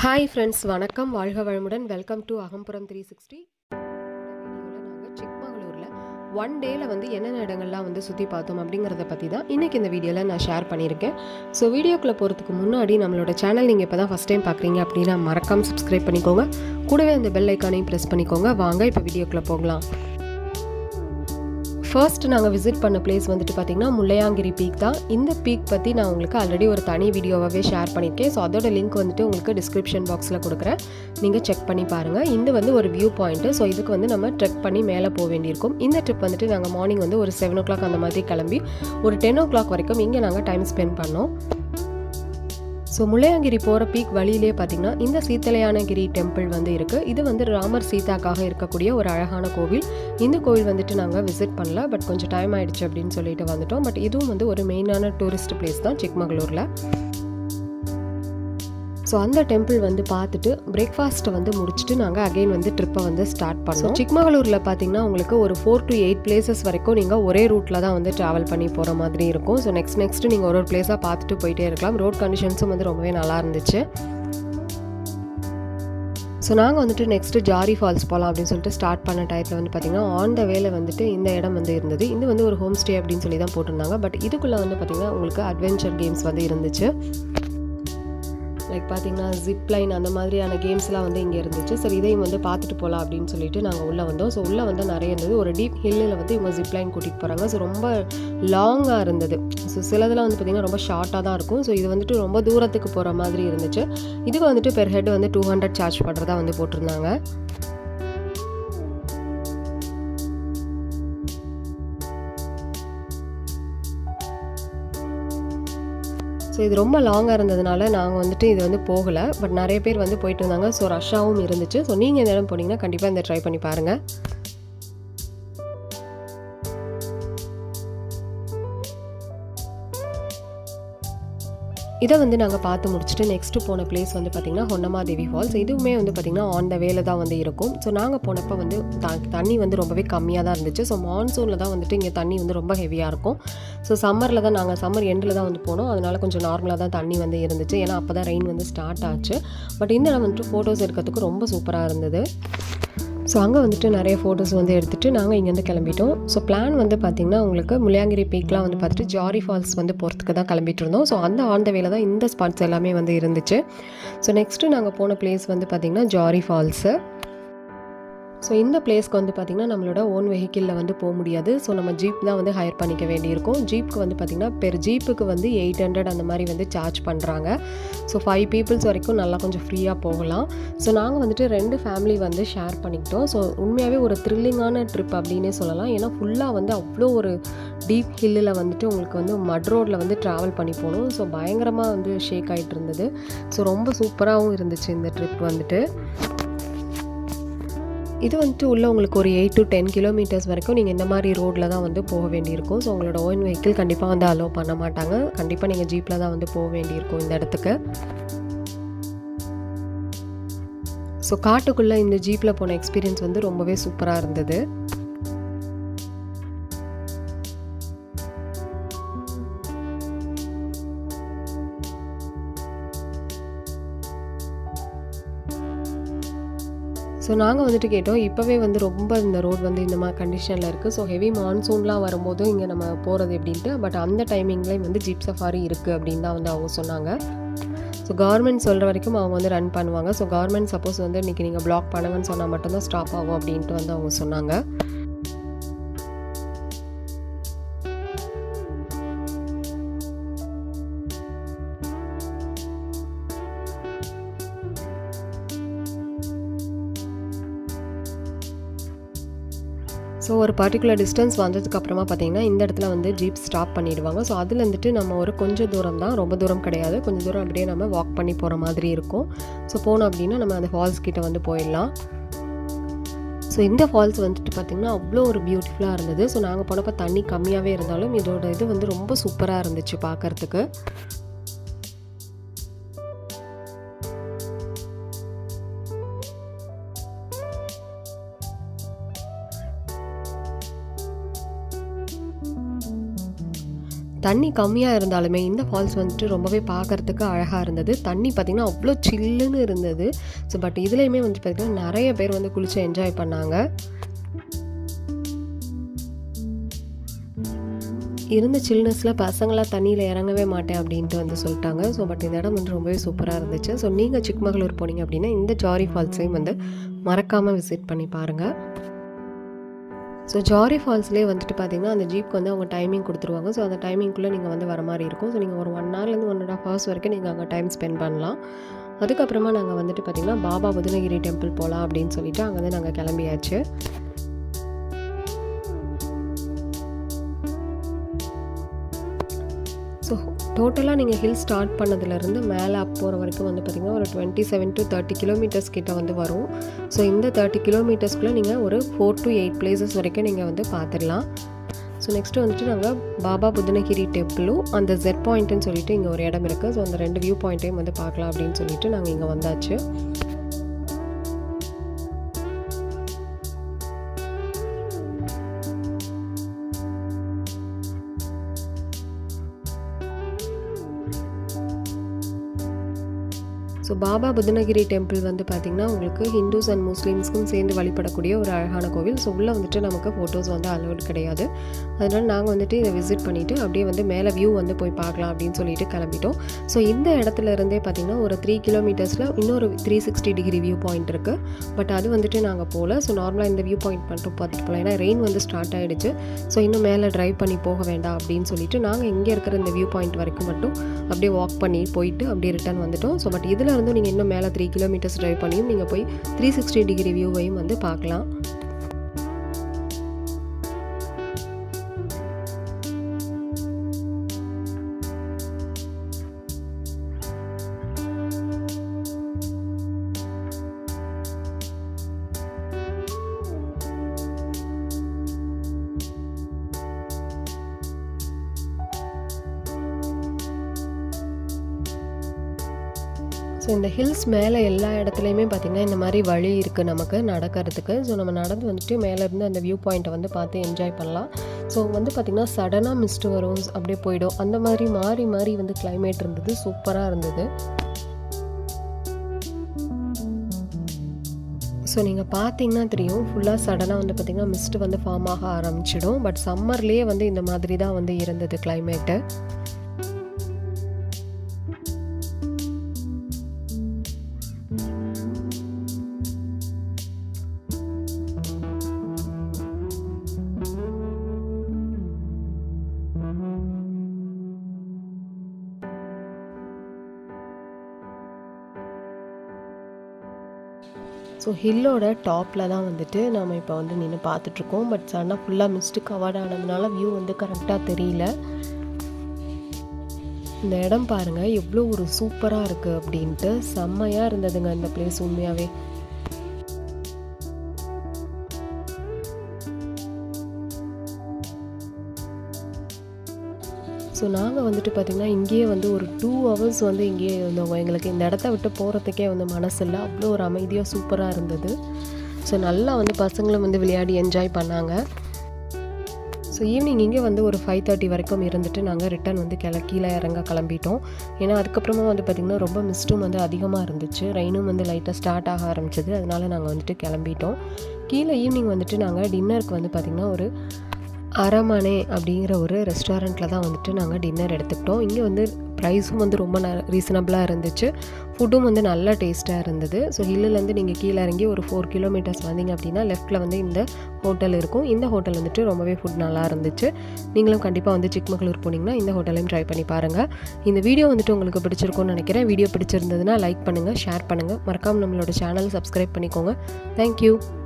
hi friends வணக்கம் வாழ்க வளமுடன் welcome to Agampuram three sixty வீடியோவில் நாங்கள் சிக்மங்களூரில் ஒன் டேயில் வந்து என்னென்ன இடங்கள்லாம் வந்து சுற்றி பார்த்தோம் அப்படிங்கிறத பற்றி தான் இன்றைக்கி இந்த வீடியோவில் நான் ஷேர் பண்ணியிருக்கேன் ஸோ வீடியோக்குள்ளே போகிறதுக்கு முன்னாடி நம்மளோட சேனல் நீங்கள் இப்போ தான் ஃபஸ்ட் டைம் பார்க்குறீங்க அப்படின்னா மறக்காமல் சப்ஸ்கிரைப் பண்ணிக்கோங்க கூடவே அந்த பெல் ஐக்கானையும் ப்ரெஸ் பண்ணிக்கோங்க வாங்க இப்போ வீடியோக்குள்ளே போகலாம் ஃபர்ஸ்ட் நாங்கள் விசிட் பண்ண பிளேஸ் வந்துட்டு பார்த்திங்கன்னா முல்லையாங்கிரி பீக் தான் இந்த பீக் பற்றி நான் உங்களுக்கு ஆல்ரெடி ஒரு தனி வீடியோவாகவே ஷேர் பண்ணியிருக்கேன் ஸோ அதோட லிங்க் வந்துட்டு உங்களுக்கு டிஸ்கிரிப்ஷன் பாக்ஸில் கொடுக்குறேன் நீங்கள் செக் பண்ணி பாருங்கள் இது வந்து ஒரு வியூ பாயிண்ட்டு ஸோ இதுக்கு வந்து நம்ம ட்ரெக் பண்ணி மேலே போக வேண்டியிருக்கும் இந்த ட்ரிப் வந்துட்டு நாங்கள் மார்னிங் வந்து ஒரு செவன் ஓ கிளாக் அந்த மாதிரி கிளம்பி ஒரு டென் ஓ கிளாக் வரைக்கும் இங்கே நாங்கள் டைம் ஸ்பெண்ட் பண்ணோம் ஸோ முள்ளையாங்கிரி போகிற பீக் வழியிலே பார்த்தீங்கன்னா இந்த சீத்தலையானகிரி டெம்பிள் வந்து இருக்குது இது வந்து ராமர் சீதாக்காக இருக்கக்கூடிய ஒரு அழகான கோவில் இந்த கோவில் வந்துட்டு நாங்கள் விசிட் பண்ணல பட் கொஞ்சம் டைம் ஆயிடுச்சு அப்படின்னு சொல்லிட்டு வந்துட்டோம் பட் இதுவும் வந்து ஒரு மெயினான டூரிஸ்ட் பிளேஸ் தான் சிக்மங்களூரில் ஸோ அந்த டெம்பிள் வந்து பார்த்துட்டு பிரேக்ஃபாஸ்ட்டை வந்து முடிச்சுட்டு நாங்கள் அகைன் வந்து ட்ரிப்பை வந்து ஸ்டார்ட் பண்ணோம் சிக்மகளூரில் பார்த்தீங்கன்னா உங்களுக்கு ஒரு ஃபோர் டு எயிட் பிளேசஸ் வரைக்கும் நீங்கள் ஒரே ரூட்டில் தான் வந்து ட்ராவல் பண்ணி போகிற மாதிரி இருக்கும் ஸோ நெக்ஸ்ட் நெக்ஸ்ட் நீங்கள் ஒரு ஒரு பிளேஸாக பார்த்துட்டு போயிட்டே இருக்கலாம் ரோட் கண்டிஷன்ஸும் வந்து ரொம்பவே நல்லா இருந்துச்சு ஸோ நாங்கள் வந்துட்டு நெக்ஸ்ட்டு ஜாரி ஃபால்ஸ் போகலாம் அப்படின்னு சொல்லிட்டு ஸ்டார்ட் பண்ண டயத்தில் வந்து பார்த்திங்கன்னா ஆன் த வேல வந்துட்டு இந்த இடம் வந்து இருந்தது இது வந்து ஒரு ஹோம் ஸ்டே அப்படின்னு சொல்லி தான் போட்டிருந்தாங்க பட் இதுக்குள்ளே வந்து பார்த்திங்கன்னா உங்களுக்கு அட்வென்ச்சர் கேம்ஸ் வந்து இருந்துச்சு லைக் பார்த்தீங்கன்னா ஜிப் லைன் அந்த மாதிரியான கேம்ஸ்லாம் வந்து இங்கே இருந்துச்சு சரி இதையும் வந்து பார்த்துட்டு போகலாம் அப்படின்னு சொல்லிட்டு நாங்கள் உள்ளே வந்தோம் ஸோ உள்ளே வந்து நிறைய இருந்தது ஒரு டீப் ஹில்லில் வந்து இவங்க ஜிப் லைன் கூட்டிகிட்டு போகிறாங்க ஸோ ரொம்ப லாங்காக இருந்தது ஸோ சிலதெல்லாம் வந்து பார்த்திங்கன்னா ரொம்ப ஷார்ட்டாக தான் இருக்கும் ஸோ இது வந்துட்டு ரொம்ப தூரத்துக்கு போகிற மாதிரி இருந்துச்சு இதுக்கு வந்துட்டு பெர் ஹெட் வந்து டூ ஹண்ட்ரட் சார்ஜ் பண்ணுறதா வந்து போட்டிருந்தாங்க ஸோ இது ரொம்ப லாங்காக இருந்ததுனால நாங்கள் வந்துட்டு இது வந்து போகலை பட் நிறைய பேர் வந்து போயிட்டு இருந்தாங்க ஸோ ரஷ்ஷாகவும் இருந்துச்சு ஸோ நீங்கள் இந்த இடம் போனீங்கன்னா கண்டிப்பாக இந்த ட்ரை பண்ணி பாருங்கள் இதை வந்து நாங்கள் பார்த்து முடிச்சுட்டு நெக்ஸ்ட்டு போன பிளேஸ் வந்து பார்த்திங்கன்னா ஹொன்னமாதேவி ஃபால்ஸ் இதுவுமே வந்து பார்த்திங்கன்னா ஆன் த வேல தான் வந்து இருக்கும் ஸோ நாங்கள் போனப்போ வந்து த தண்ணி வந்து ரொம்பவே கம்மியாக தான் இருந்துச்சு ஸோ மான்சூனில் தான் வந்துட்டு இங்கே தண்ணி வந்து ரொம்ப ஹெவியாக இருக்கும் ஸோ சம்மரில் தான் நாங்கள் சம்மர் எண்டில் தான் வந்து போனோம் அதனால் கொஞ்சம் நார்மலாக தான் தண்ணி வந்து இருந்துச்சு ஏன்னா அப்போ தான் ரெயின் வந்து ஸ்டார்ட் ஆச்சு பட் இந்த இடம் வந்துட்டு ஃபோட்டோஸ் எடுக்கிறதுக்கு ரொம்ப சூப்பராக இருந்தது ஸோ அங்கே வந்துட்டு நிறைய ஃபோட்டோஸ் வந்து எடுத்துகிட்டு நாங்கள் இங்கேருந்து கிளம்பிட்டோம் ஸோ பிளான் வந்து பார்த்திங்கன்னா உங்களுக்கு முளியாங்கிரி பீக்லாம் வந்து பார்த்துட்டு ஜாரி ஃபால்ஸ் வந்து போகிறதுக்கு தான் கிளம்பிட்டு இருந்தோம் ஸோ அந்த ஆன் த வேல தான் இந்த ஸ்பாட்ஸ் எல்லாமே வந்து இருந்துச்சு ஸோ நெக்ஸ்ட்டு நாங்கள் போன பிளேஸ் வந்து பார்த்திங்கன்னா ஜாரி ஃபால்ஸு ஸோ இந்த பிளேஸ்க்கு வந்து பார்த்திங்கன்னா நம்மளோட ஓன் வெஹிக்கிளில் வந்து போக முடியாது ஸோ நம்ம ஜீப் தான் வந்து ஹையர் பண்ணிக்க வேண்டியிருக்கும் ஜீப்புக்கு வந்து பார்த்திங்கன்னா பெர் ஜீப்புக்கு வந்து எயிட் ஹண்ட்ரட் அந்த மாதிரி வந்து சார்ஜ் பண்ணுறாங்க ஸோ ஃபைவ் பீப்புள்ஸ் வரைக்கும் நல்லா கொஞ்சம் ஃப்ரீயாக போகலாம் ஸோ நாங்கள் வந்துட்டு ரெண்டு ஃபேமிலி வந்து ஷேர் பண்ணிக்கிட்டோம் ஸோ உண்மையாகவே ஒரு த்ரில்லிங்கான ட்ரிப் அப்படின்னே சொல்லலாம் ஏன்னா ஃபுல்லாக வந்து அவ்வளோ ஒரு டீப் ஹில்லில் வந்துட்டு உங்களுக்கு வந்து மட் ரோட்டில் வந்து ட்ராவல் பண்ணி போகணும் ஸோ பயங்கரமாக வந்து ஷேக் ஆகிட்டு இருந்தது ஸோ ரொம்ப சூப்பராகவும் இருந்துச்சு இந்த ட்ரிப் வந்துட்டு இது வந்துட்டு உள்ள உங்களுக்கு ஒரு எயிட் டு டென் கிலோமீட்டர்ஸ் வரைக்கும் நீங்கள் இந்த மாதிரி ரோட்டில் தான் வந்து போக வேண்டியிருக்கும் ஸோ உங்களோட ஓன் வெஹிக்கிள் கண்டிப்பாக வந்து அலோவ் பண்ண மாட்டாங்க கண்டிப்பாக நீங்கள் ஜீப்பில் தான் வந்து போக வேண்டியிருக்கும் இந்த இடத்துக்கு ஸோ காட்டுக்குள்ளே இந்த ஜீப்பில் போன எக்ஸ்பீரியன்ஸ் வந்து ரொம்பவே சூப்பராக இருந்தது ஸோ நாங்கள் வந்துட்டு கேட்டோம் இப்போவே வந்து ரொம்ப இந்த ரோட் வந்து இந்த மாதிரி கண்டிஷனில் இருக்குது ஸோ ஹெவி மான்சூன்லாம் வரும்போது இங்கே நம்ம போகிறது எப்படின்ட்டு பட் அந்த டைமிங்லேயும் வந்து ஜீப் சஃபாரி இருக்குது அப்படின்னு தான் வந்து அவங்க சொன்னாங்க ஸோ கவர்மெண்ட் சொல்கிற வரைக்கும் அவங்க வந்து ரன் பண்ணுவாங்க ஸோ கவர்மெண்ட் சப்போஸ் வந்து இன்றைக்கி நீங்கள் பிளாக் பண்ணுங்கன்னு சொன்னால் மட்டும்தான் ஸ்டாப் ஆகும் அப்படின்ட்டு வந்து அவங்க சொன்னாங்க ஸோ ஒரு பர்டிகுலர் டிஸ்டன்ஸ் வந்ததுக்கு அப்புறமா பார்த்தீங்கன்னா இந்த இடத்துல வந்து ஜீப் ஸ்டாப் பண்ணிடுவாங்க ஸோ அதில் வந்துட்டு நம்ம ஒரு கொஞ்சம் தூரம் தான் ரொம்ப தூரம் கிடையாது கொஞ்சம் தூரம் அப்படியே நம்ம வாக் பண்ணி போகிற மாதிரி இருக்கும் ஸோ போனோம் அப்படின்னா நம்ம அந்த ஃபால்ஸ் கிட்ட வந்து போயிடலாம் ஸோ இந்த ஃபால்ஸ் வந்துட்டு பார்த்திங்கன்னா அவ்வளோ ஒரு பியூட்டிஃபுல்லாக இருந்தது ஸோ நாங்கள் போனப்போ தண்ணி கம்மியாகவே இருந்தாலும் இதோட இது வந்து ரொம்ப சூப்பராக இருந்துச்சு பார்க்குறதுக்கு தண்ணி கம்மியாக இருந்தாலுமே இந்த ஃபால்ஸ் வந்துட்டு ரொம்பவே பார்க்குறதுக்கு அழகாக இருந்தது தண்ணி பார்த்திங்கன்னா அவ்வளோ சில்லுன்னு இருந்தது ஸோ பட் இதுலேயுமே வந்து பார்த்திங்கன்னா நிறைய பேர் வந்து குளிச்சு என்ஜாய் பண்ணாங்க இருந்த சில்னஸில் பசங்களாம் தண்ணியில் இறங்கவே மாட்டேன் அப்படின்ட்டு வந்து சொல்லிட்டாங்க ஸோ பட் இந்த இடம் வந்து ரொம்பவே சூப்பராக இருந்துச்சு ஸோ நீங்கள் சிக்மகளூர் போனீங்க அப்படின்னா இந்த ஜாரி ஃபால்ஸையும் வந்து மறக்காமல் விசிட் பண்ணி பாருங்கள் ஸோ ஜாரி ஃபால்ஸ்லேயே வந்துட்டு பார்த்தீங்கன்னா அந்த ஜீப்க்கு வந்து அவங்க டைமிங் கொடுத்துருவாங்க ஸோ அந்த டைமிங்குள்ளே நீங்கள் வந்து வர மாதிரி இருக்கும் ஸோ நீங்கள் ஒரு ஒன் ஹவர்லேருந்து ஒன் அண்ட் ஆஃப் ஹவர்ஸ் வரைக்கும் நீங்கள் அங்கே டைம் ஸ்பெண்ட் பண்ணலாம் அதுக்கப்புறமா நாங்கள் வந்துட்டு பார்த்திங்கன்னா பாபா புதனகிரி டெம்பிள் போகலாம் அப்படின்னு சொல்லிட்டு அங்கே வந்து நாங்கள் கிளம்பியாச்சு ஸோ டோட்டலாக நீங்கள் ஹில் ஸ்டார்ட் பண்ணதுலேருந்து மேலே அப் போகிற வரைக்கும் வந்து பார்த்திங்கன்னா ஒரு twenty seven to thirty kilometres கிட்ட வந்து வரும் ஸோ இந்த தேர்ட்டி கிலோமீட்டர்ஸ்க்குள்ளே நீங்கள் ஒரு ஃபோர் டு எயிட் பிளேசஸ் வரைக்கும் நீங்கள் வந்து பார்த்துடலாம் ஸோ நெக்ஸ்ட்டு வந்துட்டு நாங்கள் பாபா புதனகிரி டெம்பிளும் அந்த ஜெட் பாயிண்ட்டுன்னு சொல்லிட்டு இங்கே ஒரு இடம் இருக்குது ஸோ அந்த ரெண்டு வியூ பாயிண்ட்டையும் வந்து பார்க்கலாம் அப்படின்னு சொல்லிட்டு நாங்கள் இங்கே வந்தாச்சு ஸோ பாபா புதனகிரி டெம்பிள் வந்து பார்த்திங்கன்னா உங்களுக்கு ஹிந்துஸ் அண்ட் முஸ்லீம்ஸ்க்கும் சேர்ந்து வழிபடக்கூடிய ஒரு அழகான கோவில் ஸோ உள்ளே வந்துட்டு நமக்கு ஃபோட்டோஸ் வந்து அலோட் கிடையாது அதனால் நாங்கள் வந்துட்டு இதை விசிட் பண்ணிவிட்டு அப்படியே வந்து மேலே வியூ வந்து போய் பார்க்கலாம் அப்படின்னு சொல்லிட்டு கிளம்பிட்டோம் ஸோ இந்த இடத்துல இருந்தே பார்த்திங்கன்னா ஒரு த்ரீ கிலோமீட்டர்ஸில் இன்னொரு three sixty degree view point இருக்குது பட் அது வந்துட்டு நாங்கள் போகல ஸோ நார்மலாக இந்த வியூ பாயிண்ட் மட்டும் பார்த்துட்டு போகலாம் ஏன்னா ரெயின் வந்து ஸ்டார்ட் ஆகிடுச்சு ஸோ இன்னும் மேலே ட்ரைவ் பண்ணி போக வேண்டாம் அப்படின்னு சொல்லிட்டு நாங்கள் இங்கே இருக்கிற இந்த வியூ பாயிண்ட் வரைக்கும் மட்டும் அப்படியே வாக் பண்ணி போயிட்டு அப்படியே ரிட்டர்ன் வந்துட்டோம் ஸோ பட் இதில் இருந்து நீங்கள் இன்னும் மேலே த்ரீ கிலோமீட்டர்ஸ் ட்ரைவ் பண்ணியும் நீங்கள் போய் த்ரீ சிக்ஸ்டி டிகிரி வியூவையும் வந்து பார்க்கலாம் ஸோ இந்த ஹில்ஸ் மேலே எல்லா இடத்துலையுமே பார்த்திங்கன்னா இந்த மாதிரி வழி இருக்குது நமக்கு நடக்கிறதுக்கு ஸோ நம்ம நடந்து வந்துட்டு மேலேருந்து அந்த வியூ பாயிண்ட்டை வந்து பார்த்து என்ஜாய் பண்ணலாம் ஸோ வந்து பார்த்திங்கன்னா சடனாக மிஸ்ட்டு வரும் அப்படியே போயிடும் அந்த மாதிரி மாறி மாறி வந்து கிளைமேட் இருந்தது சூப்பராக இருந்தது ஸோ நீங்கள் பார்த்தீங்கன்னா தெரியும் ஃபுல்லாக சடனாக வந்து பார்த்திங்கன்னா மிஸ்ட்டு வந்து ஃபார்ம் ஆக ஆரம்பிச்சிடும் பட் சம்மர்லேயே வந்து இந்த மாதிரி தான் வந்து இருந்தது கிளைமேட்டு ஸோ ஹில்லோட டாப்பில் தான் வந்துட்டு நம்ம இப்போ வந்து நின்று பார்த்துட்ருக்கோம் பட் சடனாக ஃபுல்லாக மிஸ்ட்டு கவர்ட் ஆனதுனால வியூ வந்து கரெக்டாக தெரியல இந்த இடம் பாருங்கள் எவ்வளோ ஒரு சூப்பராக இருக்குது அப்படின்ட்டு செம்மையாக இருந்ததுங்க இந்த பிளேஸ் உண்மையாகவே ஸோ நாங்கள் வந்துட்டு பார்த்திங்கன்னா இங்கேயே வந்து ஒரு டூ ஹவர்ஸ் வந்து இங்கேயே இருந்தோங்க எங்களுக்கு இந்த இடத்த விட்டு போகிறதுக்கே வந்து மனசு இல்லை அவ்வளோ ஒரு அமைதியாக சூப்பராக இருந்தது ஸோ நல்லா வந்து பசங்களும் வந்து விளையாடி என்ஜாய் பண்ணாங்க ஸோ ஈவினிங் இங்கே வந்து ஒரு ஃபைவ் தேர்ட்டி வரைக்கும் இருந்துட்டு நாங்கள் ரிட்டன் வந்து கிள கீழே இறங்க கிளம்பிட்டோம் ஏன்னா அதுக்கப்புறமா வந்து பார்த்திங்கன்னா ரொம்ப மிஸ்ட்டும் வந்து அதிகமாக இருந்துச்சு ரெயினும் வந்து லைட்டாக ஸ்டார்ட் ஆக ஆரம்பிச்சது அதனால நாங்கள் வந்துட்டு கிளம்பிட்டோம் கீழே ஈவினிங் வந்துட்டு நாங்கள் டின்னருக்கு வந்து பார்த்திங்கன்னா ஒரு அரமனை அப்படிங்கிற ஒரு ரெஸ்டாரண்ட்டில் தான் வந்துட்டு நாங்கள் டின்னர் எடுத்துக்கிட்டோம் இங்கே வந்து ப்ரைஸும் வந்து ரொம்ப ந ரீசனபிளாக இருந்துச்சு ஃபுட்டும் வந்து நல்ல டேஸ்ட்டாக இருந்தது ஸோ ஹில்லுலேருந்து நீங்கள் கீழே இறங்கி ஒரு ஃபோர் கிலோமீட்டர்ஸ் வந்தீங்க அப்படின்னா லெஃப்ட்டில் வந்து இந்த ஹோட்டல் இருக்கும் இந்த ஹோட்டல் வந்துட்டு ரொம்பவே ஃபுட் நல்லா இருந்துச்சு நீங்களும் கண்டிப்பாக வந்து சிக்மகளூர் போனீங்கன்னா இந்த ஹோட்டலையும் ட்ரை பண்ணி பாருங்கள் இந்த வீடியோ வந்துட்டு உங்களுக்கு பிடிச்சிருக்கும்னு நினைக்கிறேன் வீடியோ பிடிச்சிருந்ததுன்னா லைக் பண்ணுங்கள் ஷேர் பண்ணுங்கள் மறக்காமல் நம்மளோட சேனல் சப்ஸ்கிரைப் பண்ணிக்கோங்க தேங்க்யூ